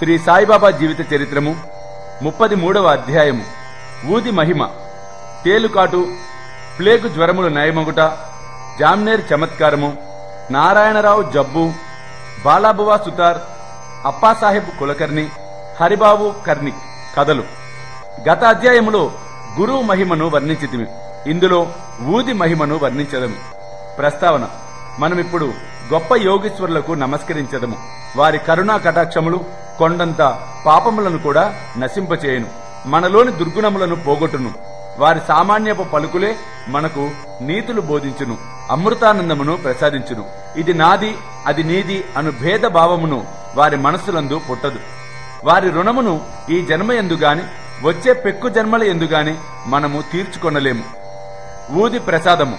శ్రీ సాయిబాబా జీవిత చరిత్రము ముప్పది మూడవ అధ్యాయము ఊది మహిమ తేలుకాటు ప్లేగు జ్వరములు నయమగుట జామ్నేర్ చమత్కారము నారాయణరావు జబ్బు బాలాబువా సుతార్ అప్పాసాహెబ్ కులకర్ణి హరిబాబు కర్ణిక్ కథలు గత అధ్యాయములో గురువు మహిమను వర్ణించితిమి ఇందులో ఊది మహిమను వర్ణించదము ప్రస్తావన మనమిప్పుడు గొప్ప యోగీశ్వరులకు నమస్కరించదము వారి కరుణా కటాక్షములు కొండంత పాపములను కూడా నశింపచేయును మనలోని దుర్గుణములను పోగొట్టును వారి సామాన్యపు పలుకులే మనకు నీతులు బోధించును అమృతానందమును ప్రసాదించును ఇది నాది అది నీది అను భేద భావమును వారి మనస్సులందు పుట్టదు వారి రుణమును ఈ జన్మ ఎందుగాని వచ్చే పెక్కు జన్మల ఎందుగాని మనము తీర్చుకొనలేము ఊది ప్రసాదము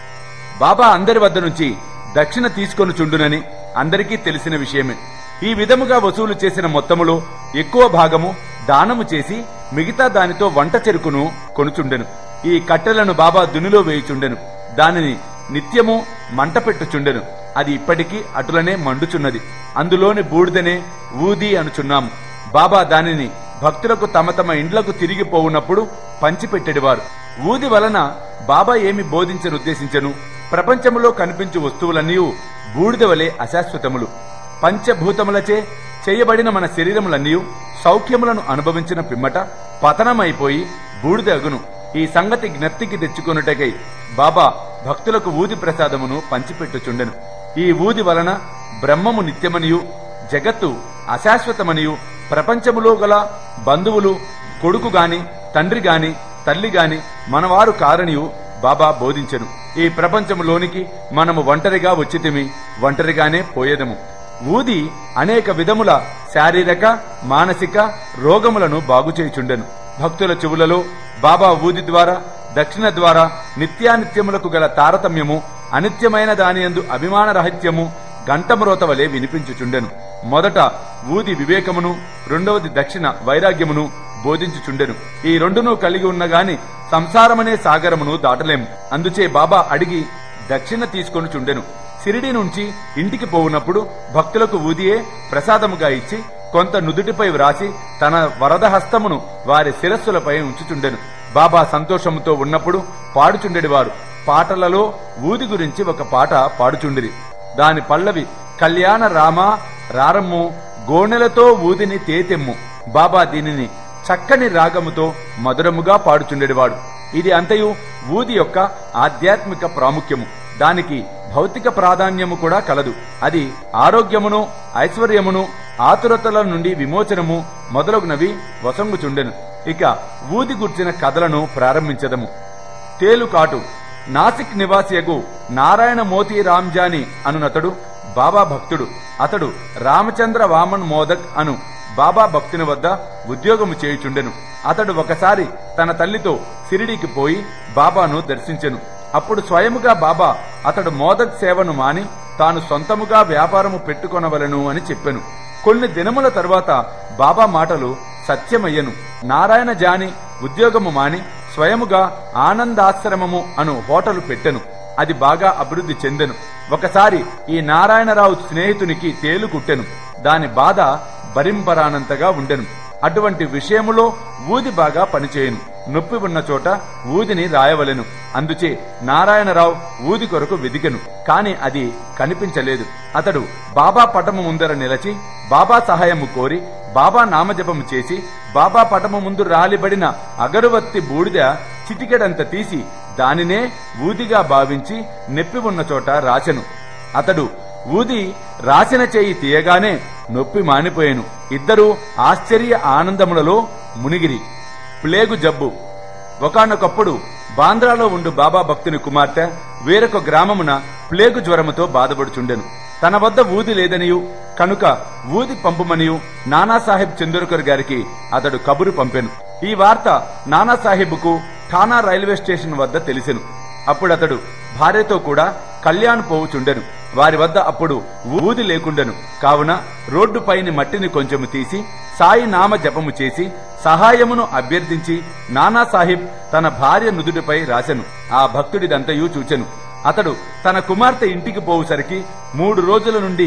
బాబా అందరి వద్ద నుంచి దక్షిణ తీసుకొని చుండునని అందరికీ తెలిసిన విషయమే ఈ విధముగా వసూలు చేసిన మొత్తములో ఎక్కువ భాగము దానము చేసి మిగతా దానితో వంట చెరుకును కొనుచుండెను ఈ కట్టెలను బాబా దునిలో వేయుచుండెను దానిని నిత్యము మంట పెట్టుచుండెను అది ఇప్పటికీ అటులనే మండుచున్నది అందులోని బూడిదనే ఊది అనుచున్నాము బాబా దానిని భక్తులకు తమ తమ ఇండ్లకు తిరిగి పోవునప్పుడు పంచిపెట్టెడివారు ఊది వలన బాబా ఏమి బోధించనుద్దేశించను ప్రపంచములో కనిపించు వస్తువులన్నీ బూడిద వలె అశాశ్వతములు పంచభూతములచే చేయబడిన మన శరీరములన్నీ సౌఖ్యములను అనుభవించిన పిమ్మట పతనమైపోయి బూడిద అగును ఈ సంగతి జ్ఞప్తికి తెచ్చుకొనుటకై బాబా భక్తులకు ఊది ప్రసాదమును పంచిపెట్టుచుండెను ఈ ఊది వలన బ్రహ్మము నిత్యమనియు జగత్తు అశాశ్వతమనియు ప్రపంచములో గల బంధువులు కొడుకు గాని తండ్రి గాని తల్లి గాని మనవారు కారనియు బాబా బోధించెను ఈ ప్రపంచములోనికి మనము ఒంటరిగా వచ్చితిమి ఒంటరిగానే పోయేదము ఊది అనేక విధముల శారీరక మానసిక రోగములను బాగుచేయుచుండెను భక్తుల చెవులలో బాబా ఊది ద్వారా దక్షిణ ద్వారా నిత్యానిత్యములకు గల తారతమ్యము అనిత్యమైన దానియందు అభిమాన రహిత్యము గంటమ్రోత వలె వినిపించుచుండెను మొదట ఊది వివేకమును రెండవది దక్షిణ వైరాగ్యమును బోధించుచుండెను ఈ రెండును కలిగి ఉన్న గాని సంసారమనే సాగరమును దాటలేము అందుచే బాబా అడిగి దక్షిణ తీసుకొని చుండెను సిరిడి నుంచి ఇంటికి పోవునప్పుడు భక్తులకు ఊదియే ప్రసాదముగా ఇచ్చి కొంత నుదుటిపై వ్రాసి తన వరదహస్తమును వారి శిరస్సులపై ఉంచుచుండెను బాబా సంతోషముతో ఉన్నప్పుడు పాడుచుండెడివారు పాటలలో ఊది గురించి ఒక పాట పాడుచుండిరి దాని పల్లవి కళ్యాణ రామ రారమ్ము గోనెలతో ఊదిని తేతెమ్ము బాబా దీనిని చక్కని రాగముతో మధురముగా పాడుచుండెడివాడు ఇది అంతయు ఊది యొక్క ఆధ్యాత్మిక ప్రాముఖ్యము దానికి భౌతిక ప్రాధాన్యము కూడా కలదు అది ఆరోగ్యమును ఐశ్వర్యమును ఆతురతల నుండి విమోచనము మొదలగునవి వసంగుచుండెను ఇక ఊది గుర్చిన కథలను ప్రారంభించదము తేలుకాటు నాసిక్ నివాసియగు నారాయణ మోతీ రామ్జాని అనునతడు బాబా భక్తుడు అతడు రామచంద్ర వామన్ మోదక్ అను బాబా భక్తుని వద్ద ఉద్యోగము చేయుచుండెను అతడు ఒకసారి తన తల్లితో సిరిడికి పోయి బాబాను దర్శించెను అప్పుడు స్వయముగా బాబా అతడు మోదక్ సేవను మాని తాను సొంతముగా వ్యాపారము పెట్టుకొనవలను అని చెప్పెను కొన్ని దినముల తరువాత బాబా మాటలు సత్యమయ్యను నారాయణ జాని ఉద్యోగము మాని స్వయముగా ఆనందాశ్రమము అను హోటలు పెట్టెను అది బాగా అభివృద్ధి చెందెను ఒకసారి ఈ నారాయణరావు స్నేహితునికి తేలు కుట్టెను దాని బాధ భరింపరానంతగా ఉండెను అటువంటి విషయములో ఊది బాగా పనిచేయను నొప్పి ఉన్న చోట ఊదిని రాయవలెను అందుచే నారాయణరావు ఊది కొరకు వెదికెను కాని అది కనిపించలేదు అతడు బాబా పటము ముందర నిలచి బాబా సహాయము కోరి బాబా నామజపము చేసి బాబా పటము ముందు రాలిబడిన అగరువత్తి బూడిద చిటికెడంత తీసి దానినే ఊదిగా భావించి నెప్పి ఉన్న చోట రాచెను అతడు ఊది రాసిన చేయి తీయగానే నొప్పి మానిపోయాను ఇద్దరూ ఆశ్చర్య ఆనందములలో మునిగిరి ప్లేగు జబ్బు ఒకనొకప్పుడు బాంద్రాలో ఉండు బాబా భక్తుని కుమార్తె వేరొక గ్రామమున ప్లేగు జ్వరముతో బాధపడుచుండెను తన వద్ద ఊది లేదనియు కనుక ఊది పంపుమనియు నానాసాహెబ్ చందోర్కర్ గారికి అతడు కబురు పంపెను ఈ వార్త నానాసాహెబ్కు ఠానా రైల్వే స్టేషన్ వద్ద తెలిసెను అప్పుడు అతడు భార్యతో కూడా కళ్యాణ్ పోవుచుండెను వారి వద్ద అప్పుడు ఊది లేకుండెను కావున రోడ్డుపైని మట్టిని కొంచెము తీసి సాయి నామ జపము చేసి సహాయమును అభ్యర్థించి నానాసాహిబ్ తన భార్య నుదుటిపై రాసెను ఆ భక్తుడిదంతయు చూచెను అతడు తన కుమార్తె ఇంటికి పోవుసరికి మూడు రోజుల నుండి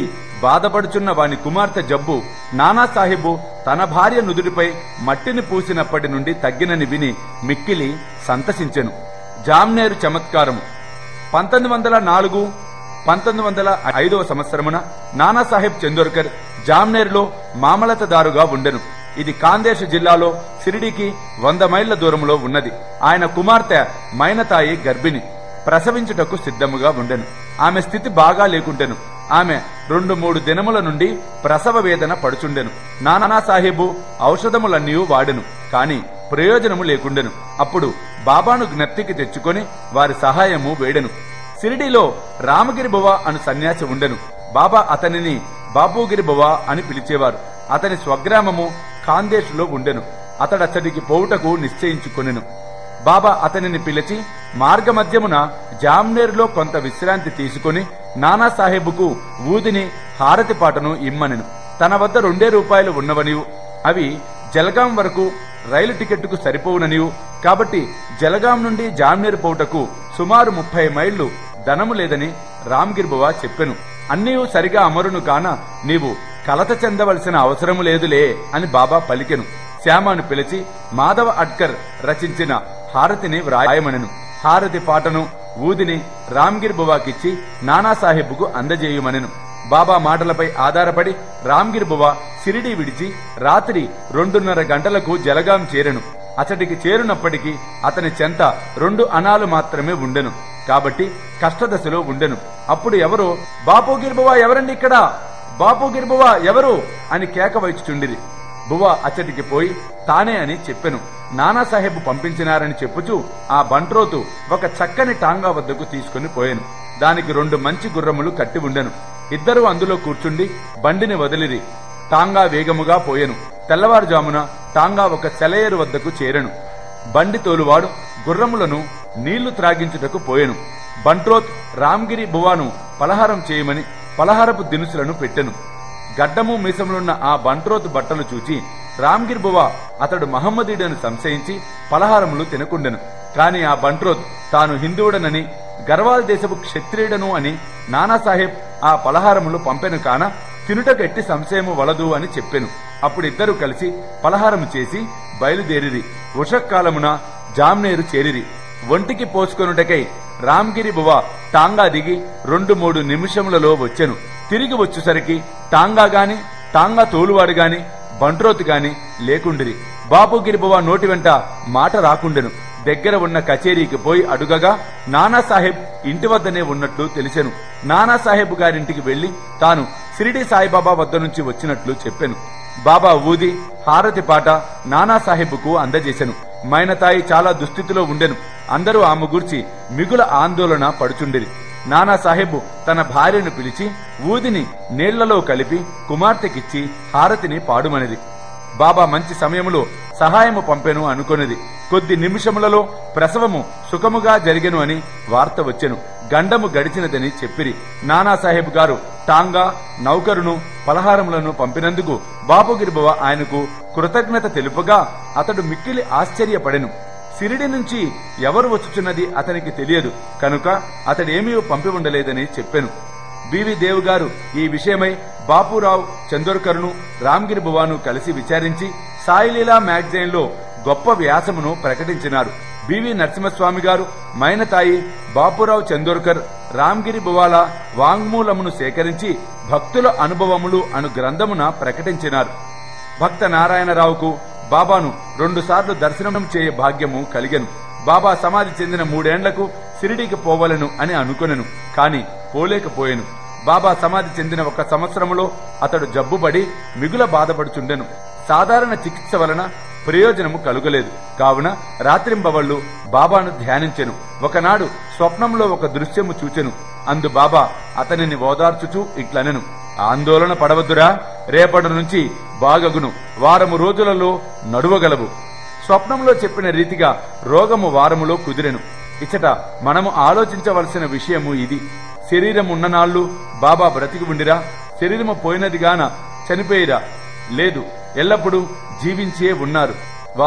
బాధపడుచున్న వాని కుమార్తె జబ్బు నానాసాహెబు తన భార్య నుదుటిపై మట్టిని పూసినప్పటి నుండి తగ్గినని విని మిక్కిలి సంతసించెను జామ్నేరు చమత్కారము పంతొమ్మిది వందల నాలుగు పంతొమ్మిది వందల ఐదవ సంవత్సరమున నానాసాహెబ్ చందోర్కర్ జామ్నేర్లో మామలతదారుగా ఉండెను ఇది కాందేశ్ జిల్లాలో సిరిడికి వంద మైళ్ల దూరంలో ఉన్నది ఆయన కుమార్తె మైనతాయి గర్భిణి ప్రసవించుటకు సిద్ధముగా ఉండెను ఆమె స్థితి బాగా లేకుండెను ఆమె రెండు మూడు దినముల నుండి ప్రసవ వేదన పడుచుండెను నానా సాహెబు ఔషధములన్నీ వాడెను కాని ప్రయోజనము లేకుండెను అప్పుడు బాబాను జ్ఞప్తికి తెచ్చుకొని వారి సహాయము వేడెను సిరిడిలో రామగిరి బువ అను సన్యాసి ఉండెను బాబా అతనిని బాబుగిరి బువ అని పిలిచేవారు అతని స్వగ్రామము ఖాందేశులో ఉండెను అతడచ్చడికి పోవుటకు నిశ్చయించుకొనెను బాబా అతనిని పిలిచి మార్గమధ్యమున జామ్నేరులో కొంత విశ్రాంతి తీసుకుని నానాసాహెబుకు ఊదిని హారతి పాటను ఇమ్మనెను తన వద్ద రెండే రూపాయలు ఉన్నవనియు అవి జలగాం వరకు రైలు టికెట్టుకు సరిపోవుననియు కాబట్టి జలగాం నుండి జామ్నేరు పోవుటకు సుమారు ముప్పై మైళ్లు ధనము లేదని రామ్గిర్బువా చెప్పెను అన్నీయు సరిగా అమరును కాన నీవు కలత చెందవలసిన అవసరము లేదులే అని బాబా పలికెను శ్యామను పిలిచి మాధవ అడ్కర్ రచించిన హారతిని వ్రాయమనెను హారతి పాటను ఊదిని రామ్గిర్ బువాకిచ్చి నానాసాహెబ్కు అందజేయుమనెను బాబా మాటలపై ఆధారపడి రామ్గిర్ బువా సిరిడి విడిచి రాత్రి రెండున్నర గంటలకు జలగాం చేరెను అతడికి చేరునప్పటికీ అతని చెంత రెండు అనాలు మాత్రమే ఉండెను కాబట్టి కష్టదశలో ఉండెను అప్పుడు ఎవరో బాపు గిర్బువా ఎవరండి ఇక్కడ బాపు గిర్బువా ఎవరు అని కేక వైచుచుండిరి బువ్వ అచ్చటికి పోయి తానే అని చెప్పెను నానాసాహెబ్ పంపించినారని చెప్పుచూ ఆ బంట్రోతు ఒక చక్కని టాంగా వద్దకు తీసుకుని పోయాను దానికి రెండు మంచి గుర్రములు కట్టి ఉండెను ఇద్దరు అందులో కూర్చుండి బండిని వదిలిరి టాంగా వేగముగా పోయెను తెల్లవారుజామున టాంగా ఒక సెలయేరు వద్దకు చేరెను బండి తోలువాడు గుర్రములను నీళ్లు త్రాగించుటకు పోయెను బంట్రోత్ రామ్గిరి బువాను పలహారం చేయమని పలహారపు దినుసులను పెట్టెను గడ్డము మీసములున్న ఆ బంట్రోతు బట్టలు చూచి రామ్గిర్ బువ అతడు మహమ్మదీడను సంశయించి పలహారములు తినకుండెను కాని ఆ బంట్రోత్ తాను హిందువుడనని గర్వాల్ దేశపు క్షత్రియుడను అని నానాసాహెబ్ ఆ పలహారములు పంపెను కాన తినుటకు ఎట్టి సంశయము వలదు అని చెప్పెను అప్పుడు ఇద్దరు కలిసి పలహారము చేసి బయలుదేరిరి ఉషకాలమున జామ్నేరు చేరిరి ఒంటికి పోసుకొనుటకై రామ్గిరి బువ టాంగా దిగి రెండు మూడు నిమిషములలో వచ్చెను తిరిగి వచ్చేసరికి టాంగా గాని టాంగా తోలువాడు గాని బంట్రోతు గాని లేకుండిరి బాపుగిరి బువ నోటి వెంట మాట రాకుండెను దగ్గర ఉన్న కచేరీకి పోయి అడుగగా నానాసాహెబ్ ఇంటి వద్దనే ఉన్నట్లు తెలిసెను నానాసాహెబ్ గారింటికి వెళ్లి తాను సిరిడి సాయిబాబా వద్ద నుంచి వచ్చినట్లు చెప్పెను బాబా ఊది హారతి పాట నానాసాహెబ్కు అందజేశెను మైనతాయి చాలా దుస్థితిలో ఉండెను అందరూ ఆమె గూర్చి మిగుల ఆందోళన పడుచుండిరి నానాసాహెబ్ తన భార్యను పిలిచి ఊదిని నీళ్లలో కలిపి కుమార్తెకిచ్చి హారతిని పాడుమనిది బాబా మంచి సమయములో సహాయము పంపెను అనుకొనిది కొద్ది నిమిషములలో ప్రసవము సుఖముగా జరిగెను అని వార్త వచ్చెను గండము గడిచినదని చెప్పిరి నానాసాహెబ్ గారు టాంగా నౌకరును పలహారములను పంపినందుకు బాపుగిరిబవ ఆయనకు కృతజ్ఞత తెలుపగా అతడు మిక్కిలి ఆశ్చర్యపడెను సిరిడి నుంచి ఎవరు వచ్చుచున్నది అతనికి తెలియదు కనుక అతడేమీ పంపి ఉండలేదని చెప్పెను బివి దేవ్ గారు ఈ విషయమై బాపురావు చందోర్కర్ను రామ్గిరి బువాను కలిసి విచారించి సాయిలీలా మ్యాగజైన్ లో గొప్ప వ్యాసమును ప్రకటించినారు బివి నరసింహస్వామి గారు మైనతాయి బాపురావు చందోర్కర్ రామ్గిరి బువాల వాంగ్మూలమును సేకరించి భక్తుల అనుభవములు అను గ్రంథమున ప్రకటించినారు భక్త నారాయణరావుకు బాబాను రెండుసార్లు దర్శనం చేయ భాగ్యము కలిగెను బాబా సమాధి చెందిన మూడేండ్లకు సిరిడికి పోవలను అని అనుకొనెను కాని పోలేకపోయెను బాబా సమాధి చెందిన ఒక సంవత్సరములో అతడు జబ్బుపడి మిగుల బాధపడుచుండెను సాధారణ చికిత్స వలన ప్రయోజనము కలుగలేదు కావున రాత్రింబవళ్లు బాబాను ధ్యానించెను ఒకనాడు స్వప్నంలో ఒక దృశ్యము చూచెను అందు బాబా అతనిని ఓదార్చుచూ ఇట్లనెను ఆందోళన పడవద్దురా రేపటి నుంచి బాగగును వారము రోజులలో నడువగలవు స్వప్నంలో చెప్పిన రీతిగా రోగము వారములో కుదిరెను ఇచ్చట మనము ఆలోచించవలసిన విషయము ఇది శరీరం ఉన్ననాళ్ళు బాబా బ్రతికి ఉండిరా శరీరము పోయినదిగాన చనిపోయిరా లేదు ఎల్లప్పుడూ జీవించే ఉన్నారు వారు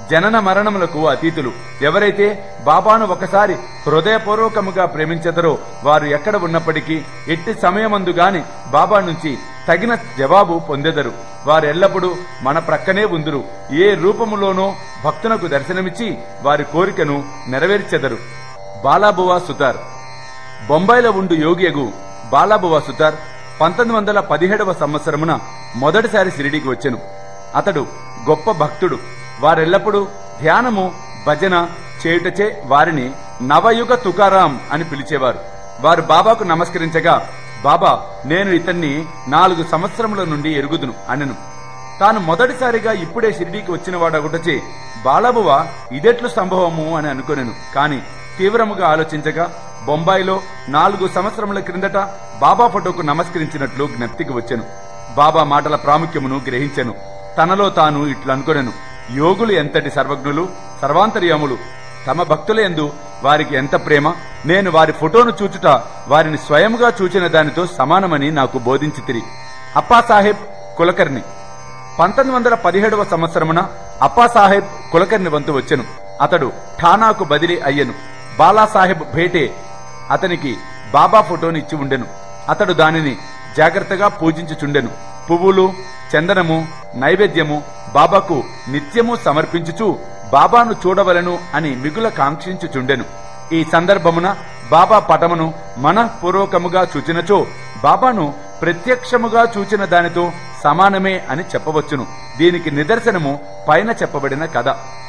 జనన మరణములకు అతీతులు ఎవరైతే బాబాను ఒకసారి హృదయపూర్వకముగా ప్రేమించదరో వారు ఎక్కడ ఉన్నప్పటికీ ఎట్టి సమయమందు గాని బాబా నుంచి తగిన జవాబు పొందెదరు వారు ఎల్లప్పుడూ మన ప్రక్కనే ఉందురు ఏ రూపములోనో భక్తునకు దర్శనమిచ్చి వారి కోరికను నెరవేర్చెదరు బాలాబువా సుతార్ బొంబాయిలో ఉండు యోగియగు బాలాబువా సుతార్ పంతొమ్మిది వందల పదిహేడవ సంవత్సరమున మొదటిసారి షిరిడీకి వచ్చెను అతడు గొప్ప భక్తుడు వారెల్లప్పుడూ ధ్యానము భజన చేయుటచే వారిని నవయుగ తుకారాం అని పిలిచేవారు వారు బాబాకు నమస్కరించగా బాబా నేను ఇతన్ని నాలుగు సంవత్సరముల నుండి ఎరుగుదును అనెను తాను మొదటిసారిగా ఇప్పుడే షిరిడీకి వచ్చిన వాడగుటచే బాలబువ ఇదెట్లు సంభవము అని అనుకొనెను కాని తీవ్రముగా ఆలోచించగా బొంబాయిలో నాలుగు సంవత్సరముల క్రిందట బాబా ఫోటోకు నమస్కరించినట్లు జ్ఞప్తికి వచ్చెను బాబా మాటల ప్రాముఖ్యమును గ్రహించెను తనలో తాను ఇట్లు అనుకొనెను యోగులు ఎంతటి సర్వజ్ఞులు సర్వాంతర్యాములు తమ భక్తుల యందు వారికి ఎంత ప్రేమ నేను వారి ఫోటోను చూచుట వారిని స్వయంగా చూచిన దానితో సమానమని నాకు బోధించితిరి అప్పాసాహెబ్ కులకర్ణి పంతొమ్మిది వందల పదిహేడవ సంవత్సరమున అప్పాసాహెబ్ కులకర్ణి వంతు వచ్చెను అతడు ఠానాకు బదిలీ అయ్యెను బాలాసాహెబ్ భేటే అతనికి బాబా ఫోటోని ఇచ్చి ఉండెను అతడు దానిని జాగ్రత్తగా పూజించుచుండెను పువ్వులు చందనము నైవేద్యము బాబాకు నిత్యము సమర్పించుచు బాబాను చూడవలను అని మిగుల కాంక్షించుచుండెను ఈ సందర్భమున బాబా పటమును మనఃపూర్వకముగా చూచినచో బాబాను ప్రత్యక్షముగా చూచిన దానితో సమానమే అని చెప్పవచ్చును దీనికి నిదర్శనము పైన చెప్పబడిన కథ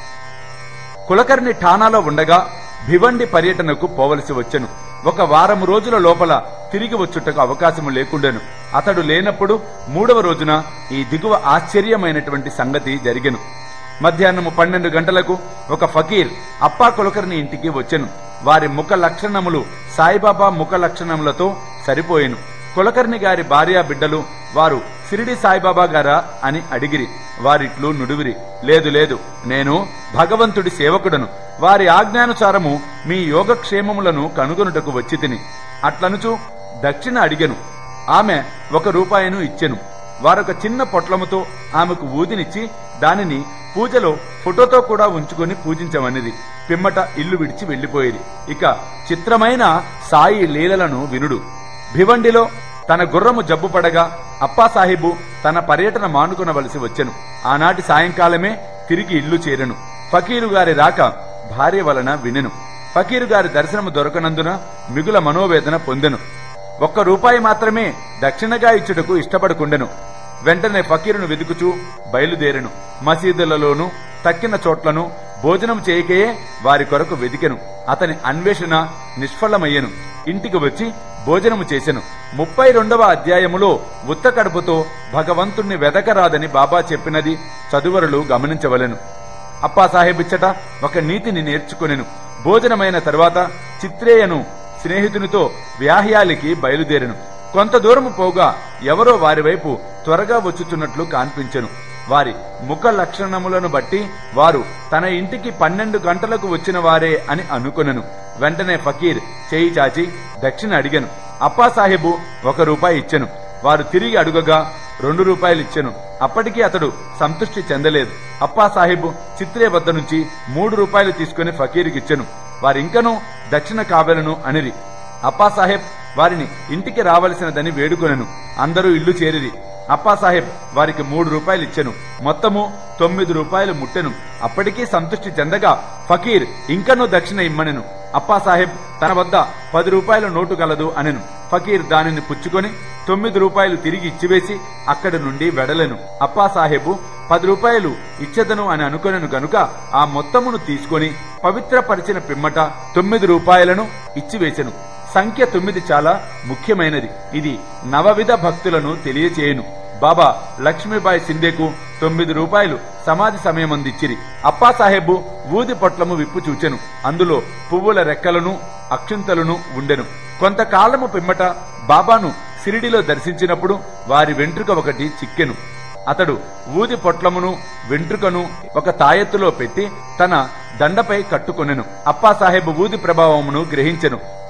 కులకర్ణి ఠానాలో ఉండగా భివండి పర్యటనకు పోవలసి వచ్చెను ఒక వారము రోజుల లోపల తిరిగి వచ్చుటకు అవకాశము లేకుండెను అతడు లేనప్పుడు మూడవ రోజున ఈ దిగువ ఆశ్చర్యమైనటువంటి సంగతి జరిగెను మధ్యాహ్నము పన్నెండు గంటలకు ఒక ఫకీర్ అప్పా కులకర్ణి ఇంటికి వచ్చెను వారి ముఖ లక్షణములు సాయిబాబా ముఖ లక్షణములతో సరిపోయెను కులకర్ణి గారి భార్యా బిడ్డలు వారు సిరిడి సాయిబాబా గారా అని అడిగిరి వారిట్లు నుడివిరి లేదు లేదు నేను భగవంతుడి సేవకుడను వారి ఆజ్ఞానుసారము మీ యోగక్షేమములను కనుగొనుటకు వచ్చి తిని అట్లనుచు దక్షిణ అడిగెను ఆమె ఒక రూపాయిను ఇచ్చెను వారొక చిన్న పొట్లముతో ఆమెకు ఊదినిచ్చి దానిని పూజలో ఫోటోతో కూడా ఉంచుకొని పూజించమనిది పిమ్మట ఇల్లు విడిచి వెళ్లిపోయేది ఇక చిత్రమైన సాయి లీలలను వినుడు భివండిలో తన గుర్రము జబ్బు పడగా అప్పాసాహిబు తన పర్యటన మానుకొనవలసి వచ్చెను ఆనాటి సాయంకాలమే తిరిగి ఇల్లు చేరెను ఫకీరు గారి రాక భార్య వలన వినెను ఫకీరు గారి దర్శనము దొరకనందున మిగుల మనోవేదన పొందెను ఒక్క రూపాయి మాత్రమే దక్షిణగా ఇచ్చుటకు ఇష్టపడకుండెను వెంటనే ఫకీరును వెతుకుచూ బయలుదేరెను మసీదులలోనూ తక్కిన చోట్లను భోజనం చేయకయే వారి కొరకు వెతికెను అతని అన్వేషణ నిష్ఫలమయ్యెను ఇంటికి వచ్చి భోజనము చేసెను ముప్పై రెండవ అధ్యాయములో ఉత్త కడుపుతో భగవంతుణ్ణి వెదకరాదని బాబా చెప్పినది చదువరులు గమనించవలెను అప్పాసాహెబ్ ఇచ్చట ఒక నీతిని నేర్చుకొనెను భోజనమైన తరువాత చిత్రేయను స్నేహితునితో వ్యాహ్యాలికి బయలుదేరెను కొంత దూరము పోగా ఎవరో వారి వైపు త్వరగా వచ్చుచున్నట్లు కాన్పించెను వారి ముఖ లక్షణములను బట్టి వారు తన ఇంటికి పన్నెండు గంటలకు వచ్చిన వారే అని అనుకొనెను వెంటనే ఫకీర్ చేయి చాచి దక్షిణ అడిగెను అప్పాసాహెబు ఒక రూపాయి ఇచ్చెను వారు తిరిగి అడుగగా రెండు రూపాయలు ఇచ్చెను అప్పటికీ అతడు సంతృష్టి చెందలేదు అప్పా సాహిబు చిత్రే వద్ద నుంచి మూడు రూపాయలు తీసుకుని ఫకీరుకిచ్చెను వారింకనూ దక్షిణ కావెలను అనిరి అప్పా సాహెబ్ వారిని ఇంటికి రావలసినదని వేడుకొనెను అందరూ ఇల్లు చేరిరి అప్పా సాహెబ్ వారికి మూడు రూపాయలు ఇచ్చెను మొత్తము తొమ్మిది రూపాయలు ముట్టెను అప్పటికీ సంతృష్టి చెందగా ఫకీర్ ఇంకనూ దక్షిణ ఇమ్మనెను అప్పా సాహెబ్ తన వద్ద పది రూపాయల నోటు గలదు అనెను ఫకీర్ దానిని పుచ్చుకొని తొమ్మిది రూపాయలు తిరిగి ఇచ్చివేసి అక్కడి నుండి వెడలెను అప్పా సాహెబు పది రూపాయలు ఇచ్చెదను అని అనుకొనెను గనుక ఆ మొత్తమును తీసుకొని పవిత్రపరిచిన పిమ్మట తొమ్మిది రూపాయలను ఇచ్చివేసెను సంఖ్య తొమ్మిది చాలా ముఖ్యమైనది ఇది నవవిధ భక్తులను తెలియచేయును బాబా లక్ష్మీబాయి సింధేకు తొమ్మిది రూపాయలు సమాధి సమయమందిచ్చిరి అప్పాసాహెబు ఊది పొట్లము విప్పు చూచెను అందులో పువ్వుల రెక్కలను అక్షింతలను ఉండెను కొంతకాలము పిమ్మట బాబాను సిరిడిలో దర్శించినప్పుడు వారి వెంట్రుక ఒకటి చిక్కెను అతడు ఊది పొట్లమును వెంట్రుకను ఒక తాయెత్తులో పెట్టి తన దండపై కట్టుకొనెను అప్పాసాహెబ్ ఊది ప్రభావమును గ్రహించెను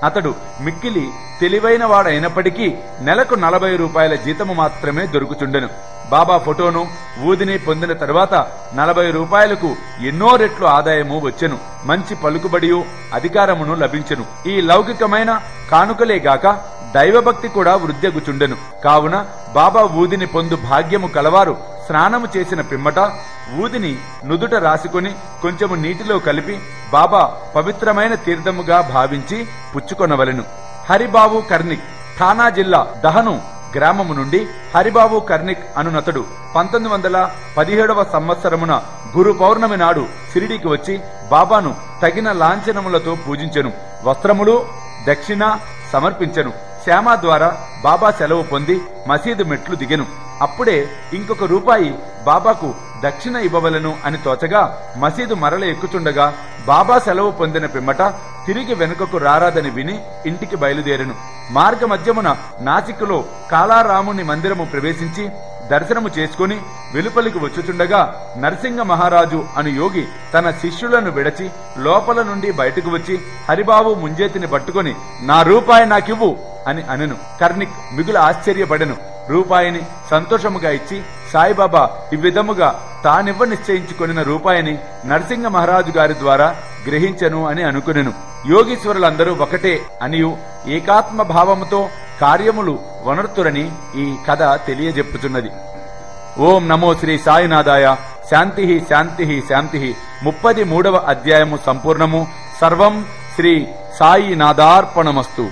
అతడు మిక్కిలి తెలివైన వాడైనప్పటికీ నెలకు నలభై రూపాయల జీతము మాత్రమే దొరుకుచుండెను బాబా ఫోటోను ఊదిని పొందిన తరువాత నలభై రూపాయలకు ఎన్నో రెట్లు ఆదాయము వచ్చెను మంచి పలుకుబడియు అధికారమును లభించెను ఈ లౌకికమైన కానుకలే గాక దైవభక్తి కూడా వృద్ధ్యగుచుండెను కావున బాబా ఊదిని పొందు భాగ్యము కలవారు స్నానము చేసిన పిమ్మట ఊదిని నుదుట రాసుకొని కొంచెము నీటిలో కలిపి బాబా పవిత్రమైన తీర్థముగా భావించి పుచ్చుకొనవలెను హరిబాబు కర్నిక్ థానా జిల్లా దహను గ్రామము నుండి హరిబాబు కర్నిక్ అనునతడు పంతొమ్మిది వందల పదిహేడవ సంవత్సరమున గురు పౌర్ణమి నాడు సిరిడికి వచ్చి బాబాను తగిన లాంఛనములతో పూజించెను వస్త్రములు దక్షిణ సమర్పించెను శ్యామ ద్వారా బాబా సెలవు పొంది మసీదు మెట్లు దిగెను అప్పుడే ఇంకొక రూపాయి బాబాకు దక్షిణ ఇవ్వవలను అని తోచగా మసీదు మరల ఎక్కుచుండగా బాబా సెలవు పొందిన పిమ్మట తిరిగి వెనుకకు రారాదని విని ఇంటికి బయలుదేరెను మార్గ మధ్యమున నాసిక్లో కాళారాముని మందిరము ప్రవేశించి దర్శనము చేసుకుని వెలుపలికి వచ్చుచుండగా నరసింహ మహారాజు అను యోగి తన శిష్యులను విడచి లోపల నుండి బయటకు వచ్చి హరిబాబు ముంజేతిని పట్టుకొని నా రూపాయి నాకివ్వు అని అనెను కర్ణిక్ మిగుల ఆశ్చర్యపడెను రూపాయిని సంతోషముగా ఇచ్చి సాయిబాబా ఈ విధముగా తానివ్వ నిశ్చయించుకొనిన రూపాయిని నరసింహ మహారాజు గారి ద్వారా గ్రహించను అని అనుకునెను యోగీశ్వరులందరూ ఒకటే అనియు ఏకాత్మ భావముతో కార్యములు వనర్తురని ఈ కథ తెలియజెప్పుచున్నది ఓం నమో శ్రీ సాయినాథాయ శాంతి శాంతి శాంతి ముప్పది మూడవ అధ్యాయము సంపూర్ణము సర్వం శ్రీ సాయినాథార్పణమస్తు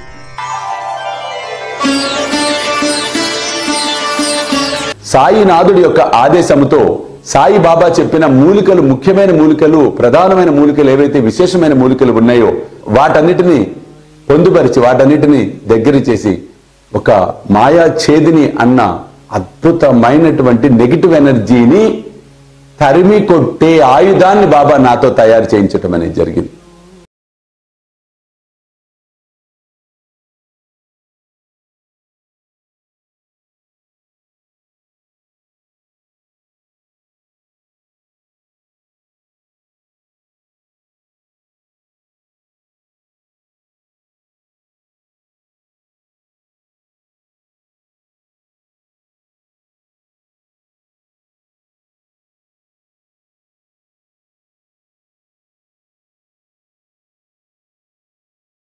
సాయినాథుడి యొక్క ఆదేశముతో సాయిబాబా చెప్పిన మూలికలు ముఖ్యమైన మూలికలు ప్రధానమైన మూలికలు ఏవైతే విశేషమైన మూలికలు ఉన్నాయో వాటన్నిటిని పొందుపరిచి వాటన్నిటిని దగ్గర చేసి ఒక మాయా ఛేదిని అన్న అద్భుతమైనటువంటి నెగిటివ్ ఎనర్జీని తరిమి కొట్టే ఆయుధాన్ని బాబా నాతో తయారు చేయించటం అనేది జరిగింది